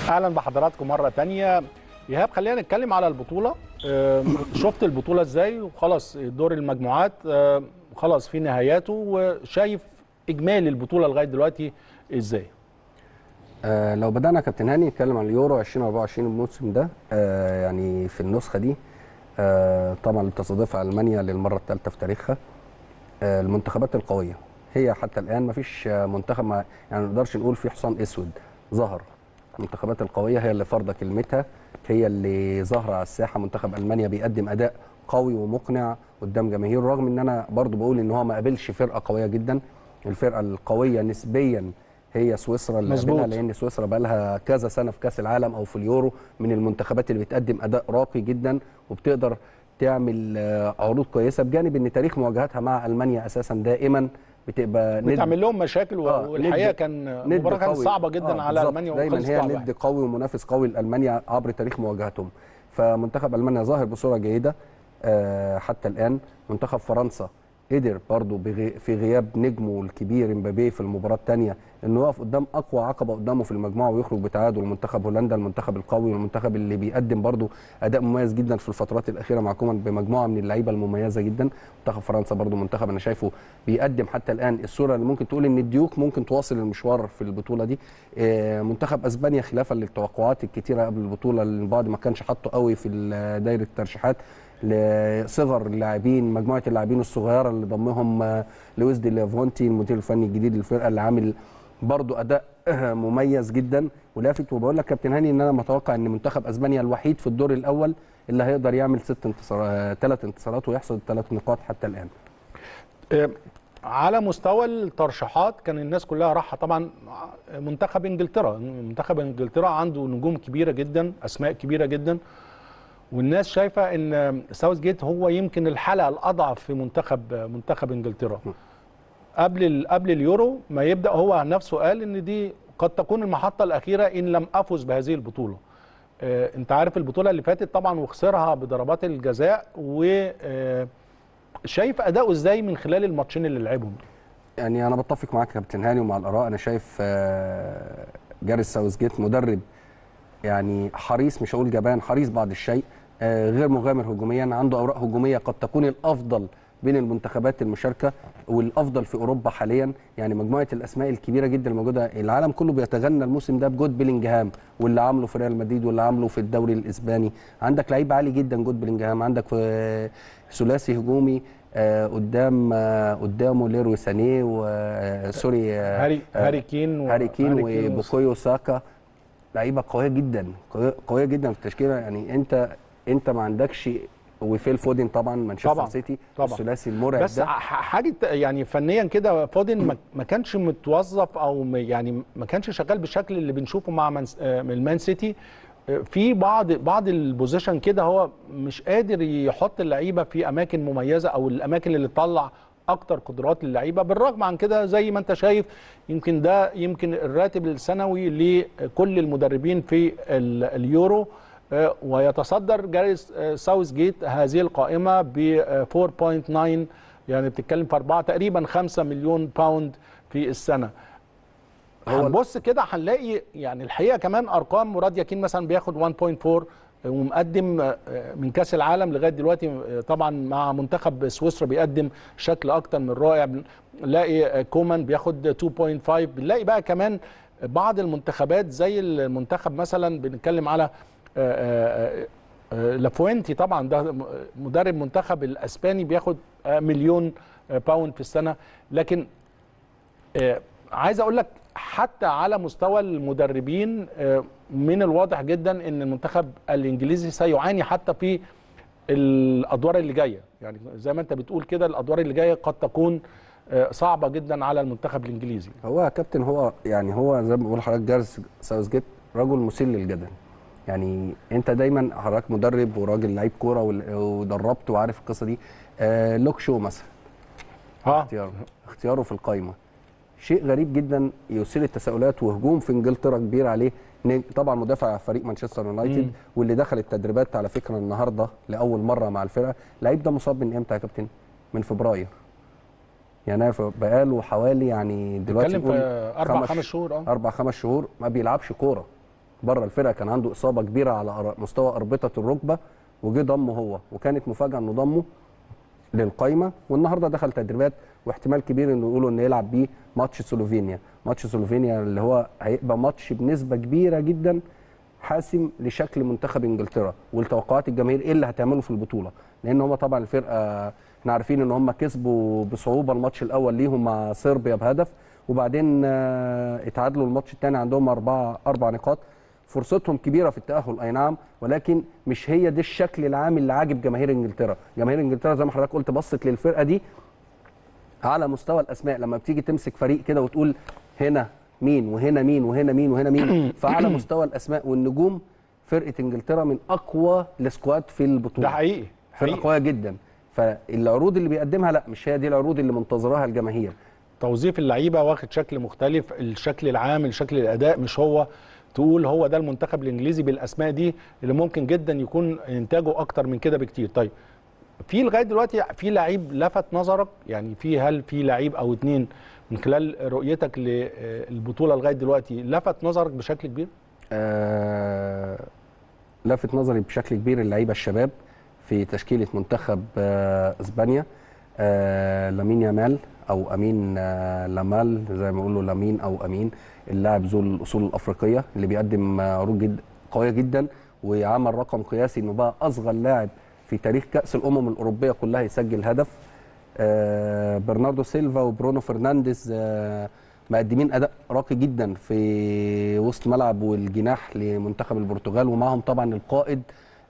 اهلا بحضراتكم مره تانية ايهاب خلينا نتكلم على البطوله آه، شفت البطوله ازاي وخلاص دور المجموعات آه، خلاص في نهاياته وشايف اجمالي البطوله لغايه دلوقتي ازاي آه لو بدأنا كابتن هاني نتكلم عن اليورو 2024 الموسم ده آه يعني في النسخة دي آه طبعا اللي بتستضيفها ألمانيا للمرة الثالثة في تاريخها آه المنتخبات القوية هي حتى الآن ما فيش آه، منتخب ما يعني ما نقدرش نقول في حصان أسود ظهر المنتخبات القوية هي اللي فرض كلمتها هي اللي ظاهرة على الساحة منتخب ألمانيا بيقدم أداء قوي ومقنع قدام جماهيره رغم ان انا برضو بقول ان هو ما قابلش فرقه قويه جدا الفرقه القويه نسبيا هي سويسرا اللي مظبوط. قابلها لان سويسرا بقى لها كذا سنه في كاس العالم او في اليورو من المنتخبات اللي بتقدم اداء راقي جدا وبتقدر تعمل آه، عروض كويسه بجانب ان تاريخ مواجهاتها مع المانيا اساسا دائما بتبقى ند- بتعمل لهم مشاكل و- آه، والحقيقه ند- كان ند مباراه كانت قوي. صعبه جدا آه، على بالظبط. المانيا دايما وخلصت هي 1-1. ند قوي ومنافس قوي لالمانيا عبر تاريخ مواجهاتهم فمنتخب المانيا ظاهر بصوره جيده آه، حتى الان منتخب فرنسا قدر برضه بغي في غياب نجمه الكبير امبابي في المباراه الثانيه انه يقف قدام اقوى عقبه قدامه في المجموعه ويخرج بتعادل منتخب هولندا المنتخب القوي والمنتخب اللي بيقدم برضه اداء مميز جدا في الفترات الاخيره مع كومان بمجموعه من اللعيبه المميزه جدا منتخب فرنسا برضه منتخب انا شايفه بيقدم حتى الان الصوره اللي ممكن تقول ان الديوك ممكن تواصل المشوار في البطوله دي آه، منتخب اسبانيا خلافا للتوقعات الكتيره قبل البطوله اللي البعض ما كانش حاطه قوي في ال- دايره الترشيحات لصغر اللاعبين مجموعه اللاعبين الصغيره اللي ضمهم آه، لويس دي لافونتي المدير الفني الجديد للفرقه اللي عامل برضو اداء مميز جدا ولافت وبقول لك كابتن هاني ان انا متوقع ان منتخب اسبانيا الوحيد في الدور الاول اللي هيقدر يعمل ست انتصارات ثلاث انتصارات ويحصد ثلاث نقاط حتى الان آه، على مستوى الترشيحات كان الناس كلها راحه طبعا منتخب انجلترا منتخب انجلترا عنده نجوم كبيره جدا اسماء كبيره جدا والناس شايفه ان ساوث جيت هو يمكن الحلقه الاضعف في منتخب منتخب انجلترا قبل ال- قبل اليورو ما يبدا هو عن نفسه قال ان دي قد تكون المحطه الاخيره ان لم افز بهذه البطوله آه، انت عارف البطوله اللي فاتت طبعا وخسرها بضربات الجزاء و آه، شايف اداؤه ازاي من خلال الماتشين اللي لعبهم يعني انا بتفق معاك يا كابتن هاني ومع الاراء انا شايف آه، جاريس ساوثجيت مدرب يعني حريص مش هقول جبان حريص بعض الشيء آه، غير مغامر هجوميا عنده اوراق هجوميه قد تكون الافضل بين المنتخبات المشاركه والافضل في اوروبا حاليا يعني مجموعه الاسماء الكبيره جدا الموجوده العالم كله بيتغنى الموسم ده بجود بيلينجهام واللي عامله في ريال مدريد واللي عامله في الدوري الاسباني عندك لعيب عالي جدا جود بيلينجهام عندك آه، ثلاثي هجومي آه، قدام آه، قدامه ليروي سانيه وسوري آه، هاري آه، هاري كين و- هاري كين هاري كين وس- وبوكويو ساكا لعيبه قويه جدا قوية- قويه جدا في التشكيله يعني انت انت ما عندكش وفيل فودن طبعا مانشستر طبعا، سيتي طبعا. الثلاثي المرعب بس ده ح- حاجه يعني فنيا كده فودن ما- ما كانش متوظف او م- يعني ما كانش شغال بالشكل اللي بنشوفه مع من آه، من المان سيتي آه، في بعض بعض البوزيشن كده هو مش قادر يحط اللعيبه في اماكن مميزه او الاماكن اللي تطلع اكتر قدرات للعيبه بالرغم عن كده زي ما انت شايف يمكن ده يمكن الراتب السنوي لكل المدربين في ال- اليورو آه، ويتصدر جاريس آه، ساوث جيت هذه القائمه ب آه، 4.9 يعني بتتكلم في أربعة تقريبا 5 مليون باوند في السنه هو ال- هنبص كده هنلاقي يعني الحقيقه كمان ارقام مراد يكين مثلا بياخد 1.4 ومقدم آه، من كاس العالم لغايه دلوقتي آه، طبعا مع منتخب سويسرا بيقدم شكل اكتر من رائع بنلاقي آه، كومان بياخد 2.5 بنلاقي بقى كمان بعض المنتخبات زي المنتخب مثلا بنتكلم على آه، آه، آه، لافوينتي طبعا ده م- مدرب منتخب الاسباني بياخد آه، مليون آه، باوند في السنه لكن آه، عايز اقول لك حتى على مستوى المدربين آه، من الواضح جدا ان المنتخب الانجليزي سيعاني حتى في الادوار اللي جايه يعني زي ما انت بتقول كده الادوار اللي جايه قد تكون آه، صعبه جدا على المنتخب الانجليزي هو يا كابتن هو يعني هو زي ما بقول لحضرتك جارس ساوثجيت رجل مثير للجدل يعني انت دايما حضرتك مدرب وراجل لعيب كوره وال- ودربت وعارف القصه دي آه لوك شو مثلا ها اختياره اختياره في القايمه شيء غريب جدا يثير التساؤلات وهجوم في انجلترا كبير عليه نج- طبعا مدافع فريق مانشستر يونايتد مم. واللي دخل التدريبات على فكره النهارده لاول مره مع الفرقه اللعيب ده مصاب من امتى يا كابتن من فبراير يعني بقاله حوالي يعني دلوقتي بنتكلم في نقول اربع خمس- خمس شهور اه اربع خمس شهور ما بيلعبش كوره بره الفرقه كان عنده اصابه كبيره على أر- مستوى اربطه الركبه وجه ضمه هو وكانت مفاجاه انه ضمه للقايمه والنهارده دخل تدريبات واحتمال كبير انه يقولوا انه يلعب بيه ماتش سلوفينيا ماتش سلوفينيا اللي هو هيبقى ماتش بنسبه كبيره جدا حاسم لشكل منتخب انجلترا والتوقعات الجماهير ايه اللي هتعمله في البطوله لان هم طبعا الفرقه احنا عارفين ان هم كسبوا بصعوبه الماتش الاول ليهم مع صربيا بهدف وبعدين آه، اتعادلوا الماتش الثاني عندهم اربع اربع نقاط فرصتهم كبيره في التاهل اي نعم ولكن مش هي دي الشكل العام اللي عاجب جماهير انجلترا جماهير انجلترا زي ما حضرتك قلت بصت للفرقه دي على مستوى الاسماء لما بتيجي تمسك فريق كده وتقول هنا مين وهنا مين وهنا مين وهنا مين فعلى مستوى الاسماء والنجوم فرقه انجلترا من اقوى السكواد في البطوله ده حقيقي فرقه حقيقي قويه جدا فالعروض اللي بيقدمها لا مش هي دي العروض اللي منتظراها الجماهير توظيف اللعيبه واخد شكل مختلف الشكل العام الشكل الاداء مش هو تقول هو ده المنتخب الانجليزي بالاسماء دي اللي ممكن جدا يكون انتاجه اكتر من كده بكتير طيب في لغايه دلوقتي في لعيب لفت نظرك يعني في هل في لعيب او اتنين من خلال رؤيتك للبطوله لغايه دلوقتي لفت نظرك بشكل كبير آه لفت نظري بشكل كبير اللعيبه الشباب في تشكيله منتخب آه اسبانيا آه لامين يامال او امين آه لامال زي ما بيقولوا لامين او امين اللاعب ذو الاصول الافريقيه اللي بيقدم آه، عروض جد قويه جدا وعمل رقم قياسي انه بقى اصغر لاعب في تاريخ كاس الامم الاوروبيه كلها يسجل هدف آه برناردو سيلفا وبرونو فرنانديز آه مقدمين اداء راقي جدا في وسط ملعب والجناح لمنتخب البرتغال ومعهم طبعا القائد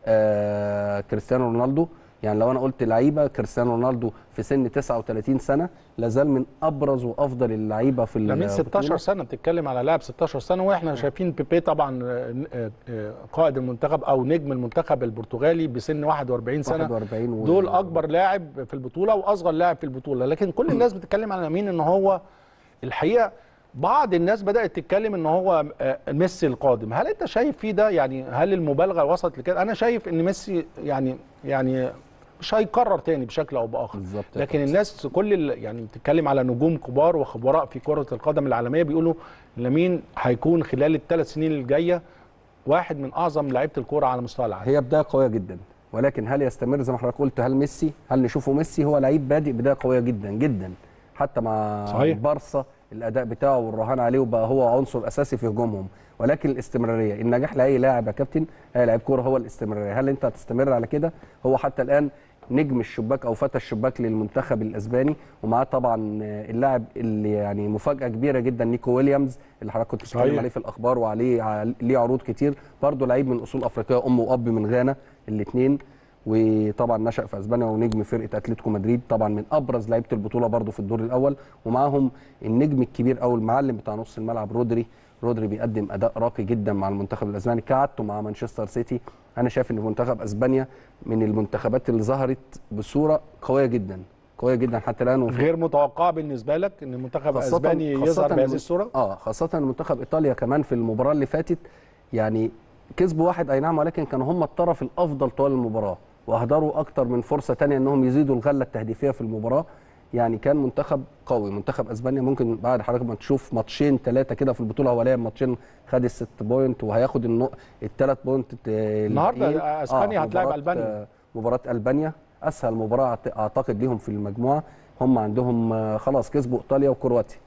آه كريستيانو رونالدو يعني لو انا قلت لعيبه كريستيانو رونالدو في سن 39 سنه لازال من ابرز وافضل اللعيبه في لامين البطولة. 16 سنه بتتكلم على لاعب 16 سنه واحنا شايفين بيبي طبعا آه، آه، قائد المنتخب او نجم المنتخب البرتغالي بسن 41 سنه 41 و... دول اكبر لاعب في البطوله واصغر لاعب في البطوله لكن كل الناس بتتكلم على مين ان هو الحقيقه بعض الناس بدات تتكلم ان هو آه، ميسي القادم هل انت شايف في ده يعني هل المبالغه وصلت لكده انا شايف ان ميسي يعني يعني مش هيكرر تاني بشكل او باخر بالظبط لكن الناس كل ال- يعني بتتكلم على نجوم كبار وخبراء في كره القدم العالميه بيقولوا لامين هيكون خلال الثلاث سنين الجايه واحد من اعظم لعيبه الكوره على مستوى العالم هي بدايه قويه جدا ولكن هل يستمر زي ما حضرتك قلت هل ميسي هل نشوفه ميسي هو لعيب بادئ بدايه قويه جدا جدا حتى مع صحيح. بارسا الاداء بتاعه والرهان عليه وبقى هو عنصر اساسي في هجومهم ولكن الاستمراريه النجاح لاي لاعب يا كابتن اي لاعب كوره هو الاستمراريه هل انت هتستمر على كده هو حتى الان نجم الشباك او فتى الشباك للمنتخب الاسباني ومعاه طبعا اللاعب اللي يعني مفاجاه كبيره جدا نيكو ويليامز اللي حضرتك كنت بتتكلم صحيح. عليه في الاخبار وعليه ع- ليه عروض كتير برضه لعيب من اصول افريقيه ام واب من غانا الاثنين وطبعا نشأ في اسبانيا ونجم فرقه اتلتيكو مدريد طبعا من ابرز لعيبه البطوله برضه في الدور الاول ومعاهم النجم الكبير او المعلم بتاع نص الملعب رودري رودري بيقدم اداء راقي جدا مع المنتخب الاسباني كعادته مع مانشستر سيتي انا شايف ان منتخب اسبانيا من المنتخبات اللي ظهرت بصوره قويه جدا قويه جدا حتى الان وفي غير متوقع بالنسبه لك ان المنتخب خاصة- الاسباني خاصة يظهر بهذه الم- الصوره اه خاصة منتخب ايطاليا كمان في المباراة اللي فاتت يعني كسبوا واحد اي نعم ولكن كانوا هم الطرف الافضل طوال المباراة واهدروا اكتر من فرصة تانية انهم يزيدوا الغلة التهديفية في المباراة يعني كان منتخب قوي منتخب اسبانيا ممكن بعد حضرتك ما تشوف ماتشين ثلاثة كده في البطولة هو لعب ماتشين خد الست بوينت وهياخد النق... الثلاث بوينت النهاردة أسبانيا هتلاعب ألبانيا. مباراة البانيا اسهل مباراة أعت- اعتقد ليهم في المجموعة هم عندهم آه، خلاص كسبوا ايطاليا وكرواتيا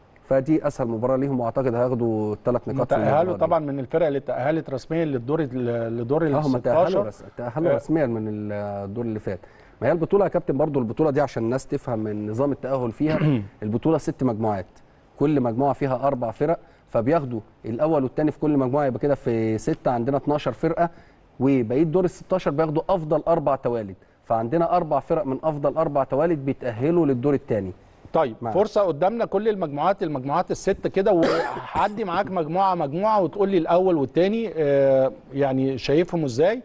فدي اسهل مباراه ليهم واعتقد هياخدوا الثلاث نقاط في تأهلوا المباراة دي. طبعا من الفرق اللي تأهلت رسميا للدور لدور ال اه هم تاهلوا 16 رس... تاهلوا آه. رسميا من الدور اللي فات ما هي البطوله يا كابتن برضو البطوله دي عشان الناس تفهم من نظام التاهل فيها البطوله ست مجموعات كل مجموعه فيها اربع فرق فبياخدوا الاول والثاني في كل مجموعه يبقى كده في سته عندنا 12 فرقه وبقيه دور ال 16 بياخدوا افضل اربع توالد فعندنا اربع فرق من افضل اربع توالد بيتاهلوا للدور الثاني طيب معك. فرصه قدامنا كل المجموعات المجموعات الست كده وهعدي معاك مجموعه مجموعه وتقول لي الاول والثاني يعني شايفهم ازاي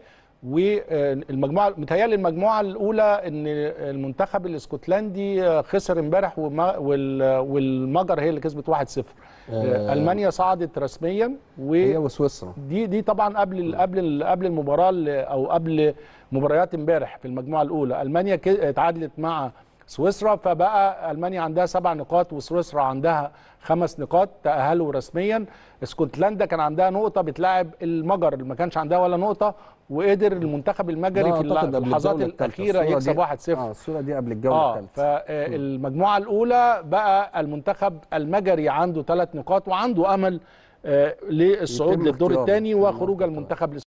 والمجموعه متهيألي المجموعه الاولى ان المنتخب الاسكتلندي آه، خسر امبارح وما- وال- والمجر هي اللي كسبت 1-0 آه. المانيا صعدت رسميا و هي وسويسرا دي دي طبعا قبل ال- قبل ال- قبل المباراه ال- او قبل مباريات امبارح في المجموعه الاولى المانيا ك- اتعادلت مع سويسرا فبقى المانيا عندها سبع نقاط وسويسرا عندها خمس نقاط تاهلوا رسميا اسكتلندا كان عندها نقطه بتلاعب المجر اللي ما كانش عندها ولا نقطه وقدر المنتخب المجري ده في أعتقد قبل اللحظات الجولة التالتة. الاخيره الصورة يكسب دي- 1-0 اه الصوره دي قبل الجوله اه الثالثه فالمجموعه الاولى بقى المنتخب المجري عنده ثلاث نقاط وعنده امل آه، للصعود يتم للدور اختياره. الثاني يتم وخروج اختياره. المنتخب